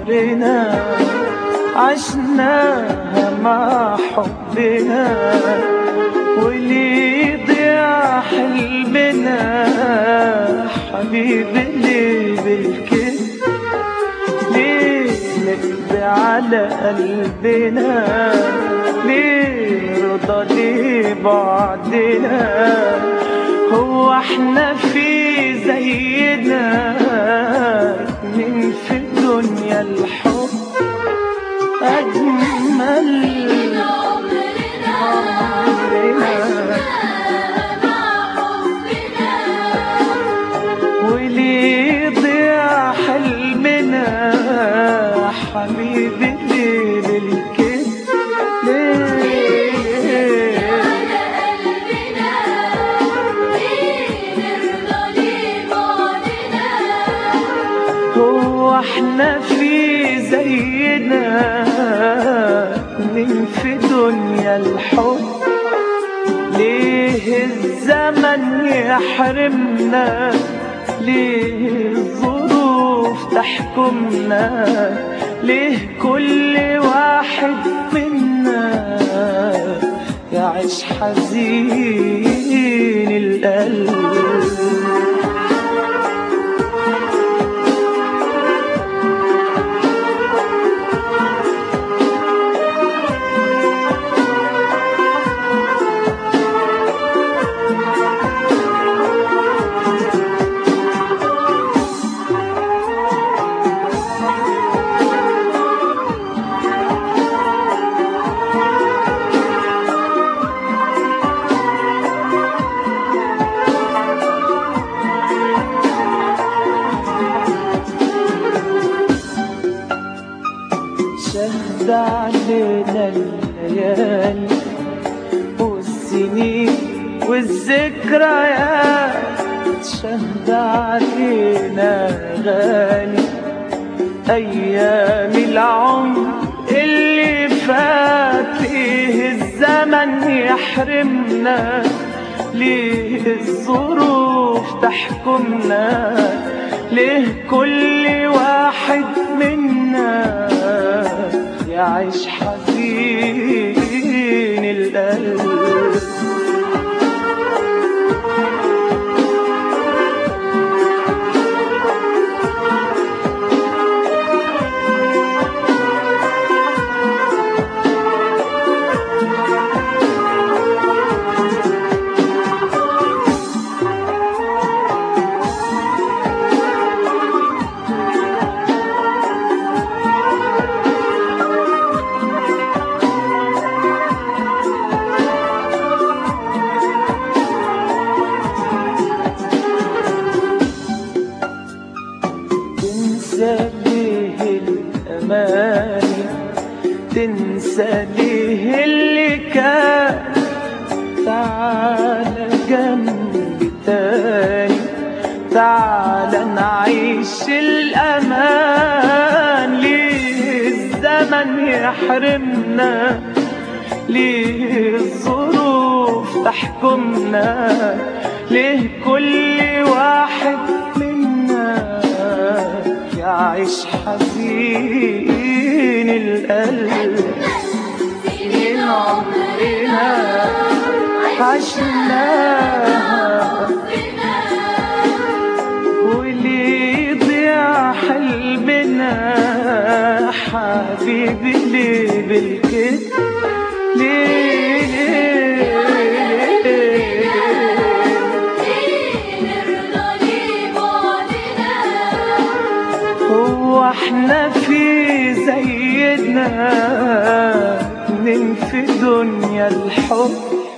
عمرنا عشناها مع حبنا وليه ضيع حلمنا حبيبي ليه بالكذب ليه نقضي على قلبنا ليه رضا ليه بعدنا هو احنا في زينا اتنين في الدنيا الحب أجمل وليه ضيع حلمنا حبيبي ليه بالكذب ليه هو احنا في زينا من في دنيا الحب ليه الزمن يحرمنا ليه الظروف تحكمنا ليه كل واحد منا يعيش حزين القلب شهد علينا الليالي والسنين والذكريات شهد علينا غالي أيام العمر اللي فات فيه الزمن يحرمنا ليه الظروف تحكمنا ليه كل واحد منا يعيش حزين القلب تنسى ليه الأماني تنسى ليه اللي كان تعال جنبي تاني تعال نعيش الأمان ليه الزمن يحرمنا ليه الظروف تحكمنا ليه كل واحد منا يعيش حزين القلب سنين عمرنا عشناها وليه ضيع حلمنا حبيبي ليه بالكذب ليه ليه هو احنا في زينا اتنين في دنيا الحب